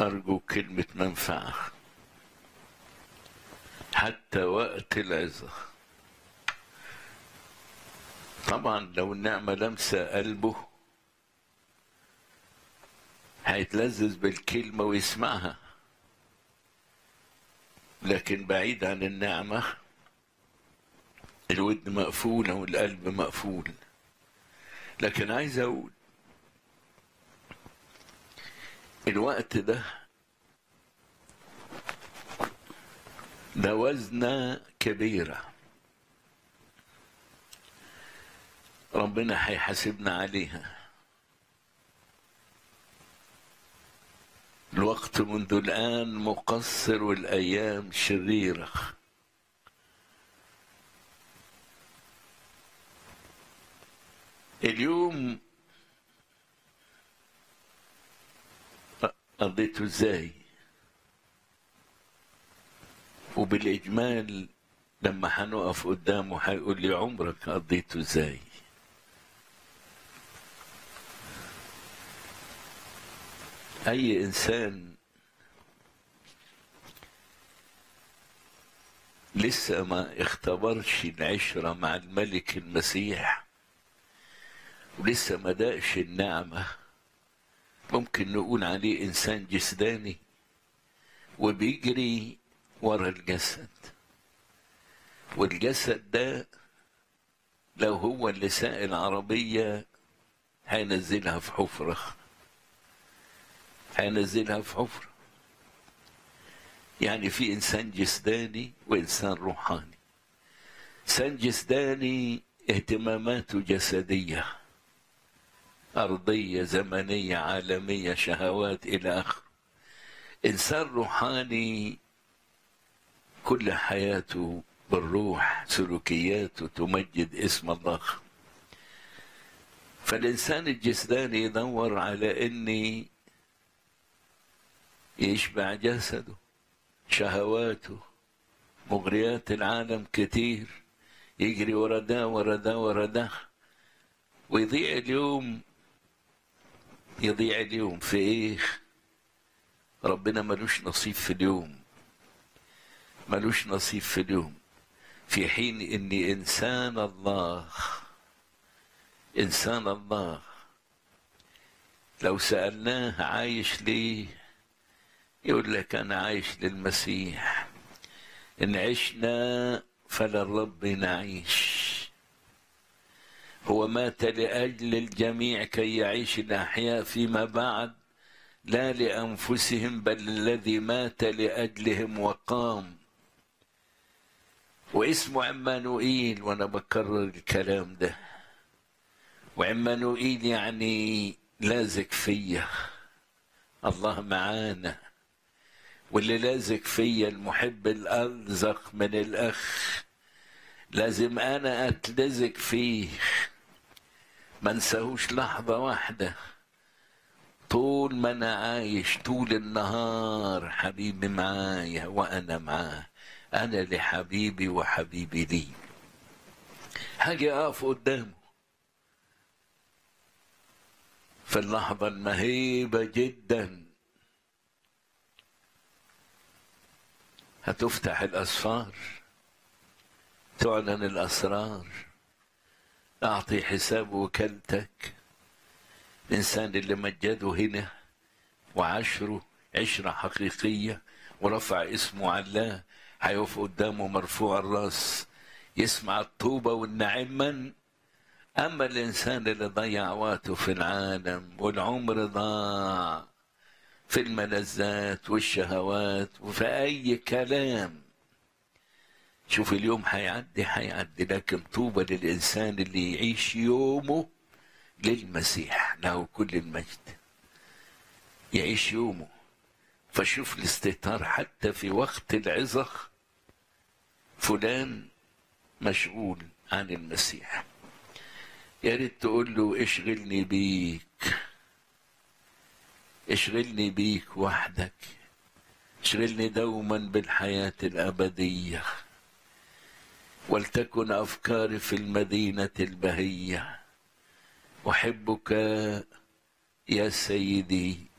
أرجو كلمة منفعة حتى وقت العظة طبعا لو النعمة لمسة قلبه هيتلذذ بالكلمة ويسمعها لكن بعيد عن النعمة الودن مقفولة والقلب مقفول لكن عايز أقول الوقت ده ده وزنة كبيرة ربنا هيحاسبنا عليها الوقت منذ الآن مقصر والأيام شريرة اليوم قضيته ازاي وبالإجمال لما هنقف قدامه هيقول لي عمرك قضيته ازاي أي إنسان لسه ما اختبرش العشرة مع الملك المسيح ولسه ما دقش النعمة ممكن نقول عليه إنسان جسداني وبيجري ورا الجسد والجسد ده لو هو اللي ساق العربية هينزلها في حفرة هينزلها في حفرة يعني في إنسان جسداني وإنسان روحاني إنسان جسداني اهتماماته جسدية أرضية زمنية عالمية شهوات إلى آخره إنسان روحاني كل حياته بالروح سلوكياته تمجد اسم الله فالإنسان الجسداني يدور على إني يشبع جسده شهواته مغريات العالم كتير يجري ورا ده ورا ده ورا ده ويضيع اليوم يضيع اليوم في ايه ربنا ملوش نصيب في اليوم ملوش نصيب في اليوم في حين اني انسان الله انسان الله لو سالناه عايش ليه يقول لك انا عايش للمسيح ان عشنا فللرب نعيش هو مات لاجل الجميع كي يعيش الاحياء فيما بعد لا لانفسهم بل الذي مات لاجلهم وقام واسمه عمانوئيل وانا بكرر الكلام ده وعمانوئيل يعني لازق فيا الله معانا واللي لازق فيا المحب الألزق من الأخ لازم أنا أتلزق فيه ما انساهوش لحظة واحدة طول ما أنا عايش طول النهار حبيبي معايا وأنا معاه أنا لحبيبي وحبيبي لي هاجي أقف قدامه في اللحظة المهيبة جداً هتفتح الأسفار تعلن الأسرار أعطي حساب وكالتك الإنسان اللي مجده هنا وعشره عشرة حقيقية ورفع اسمه على الله هيقف قدامه مرفوع الراس يسمع الطوبة والنعما أما الإنسان اللي ضيع وقته في العالم والعمر ضاع في الملذات والشهوات وفي أي كلام شوف اليوم هيعدي هيعدي لكن طوبى للإنسان اللي يعيش يومه للمسيح له كل المجد يعيش يومه فشوف الاستهتار حتى في وقت العظة فلان مشغول عن المسيح يا ريت تقول له اشغلني بيك اشغلني بيك وحدك اشغلني دوما بالحياة الأبدية ولتكن أفكاري في المدينة البهية أحبك يا سيدي